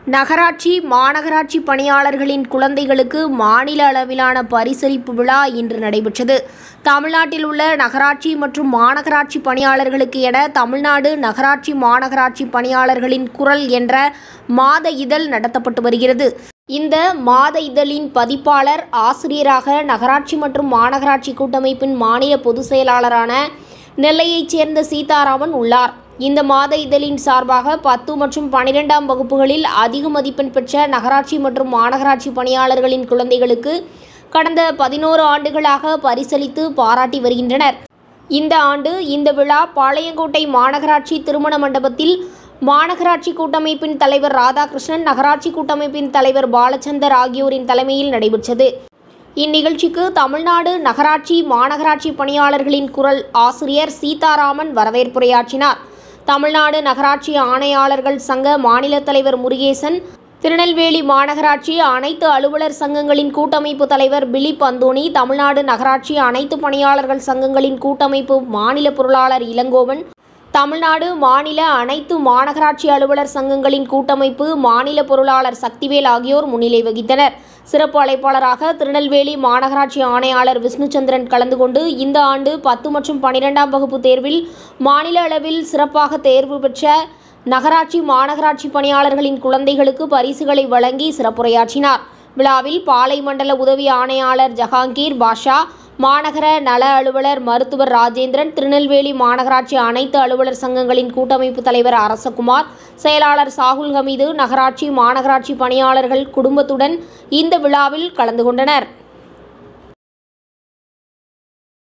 நகராட்சி மாநகராட்சி பணியாளர்களின் குழந்தைகளுக்கு மாநில அளவிலான பரிசளிப்பு விழா இன்று நடைபெற்றது தமிழ்நாட்டில் உள்ள நகராட்சி மற்றும் மாநகராட்சி பணியாளர்களுக்கு என தமிழ்நாடு நகராட்சி மாநகராட்சி பணியாளர்களின் குரல் என்ற மாத இதழ் நடத்தப்பட்டு வருகிறது இந்த மாத இதழின் பதிப்பாளர் ஆசிரியராக நகராட்சி மற்றும் மாநகராட்சி கூட்டமைப்பின் மாநில பொதுச் செயலாளரான நெல்லையைச் சேர்ந்த சீதாராமன் உள்ளார் இந்த மாத இதழின் சார்பாக பத்து மற்றும் பனிரெண்டாம் வகுப்புகளில் அதிக மதிப்பெண் பெற்ற நகராட்சி மற்றும் மாநகராட்சி பணியாளர்களின் குழந்தைகளுக்கு கடந்த பதினோரு ஆண்டுகளாக பரிசளித்து பாராட்டி வருகின்றனர் இந்த ஆண்டு இந்த விழா பாளையங்கோட்டை மாநகராட்சி திருமண மண்டபத்தில் மாநகராட்சி கூட்டமைப்பின் தலைவர் ராதாகிருஷ்ணன் நகராட்சி கூட்டமைப்பின் தலைவர் பாலச்சந்தர் ஆகியோரின் தலைமையில் நடைபெற்றது இந்நிகழ்ச்சிக்கு தமிழ்நாடு நகராட்சி மாநகராட்சி பணியாளர்களின் குரல் ஆசிரியர் சீதாராமன் வரவேற்புரையாற்றினார் தமிழ்நாடு நகராட்சி ஆணையாளர்கள் சங்க மாநில தலைவர் முருகேசன் திருநெல்வேலி மாநகராட்சி அனைத்து அலுவலர் சங்கங்களின் கூட்டமைப்பு தலைவர் பிலிப் அந்தோணி தமிழ்நாடு நகராட்சி அனைத்து பணியாளர்கள் சங்கங்களின் கூட்டமைப்பு மாநில பொருளாளர் இளங்கோவன் தமிழ்நாடு மாநில அனைத்து மாநகராட்சி அலுவலர் சங்கங்களின் கூட்டமைப்பு மாநில பொருளாளர் சக்திவேல் ஆகியோர் முன்னிலை வகித்தனர் சிறப்பு அழைப்பாளராக திருநெல்வேலி மாநகராட்சி ஆணையாளர் விஷ்ணுச்சந்திரன் கலந்து கொண்டு இந்த ஆண்டு பத்து மற்றும் பனிரெண்டாம் வகுப்பு தேர்வில் மாநில அளவில் சிறப்பாக தேர்வு பெற்ற நகராட்சி மாநகராட்சி பணியாளர்களின் குழந்தைகளுக்கு பரிசுகளை வழங்கி சிறப்புரையாற்றினார் விழாவில் பாலை மண்டல உதவி ஆணையாளர் ஜஹாங்கீர் பாஷா மாநகர நல அலுவலர் மருத்துவர் ராஜேந்திரன் திருநெல்வேலி மாநகராட்சி அனைத்து அலுவலர் சங்கங்களின் கூட்டமைப்பு தலைவர் அரசகுமார் செயலாளர் சாகுல் ஹமீது நகராட்சி மாநகராட்சி பணியாளர்கள் குடும்பத்துடன் இந்த விழாவில் கலந்து கொண்டனர்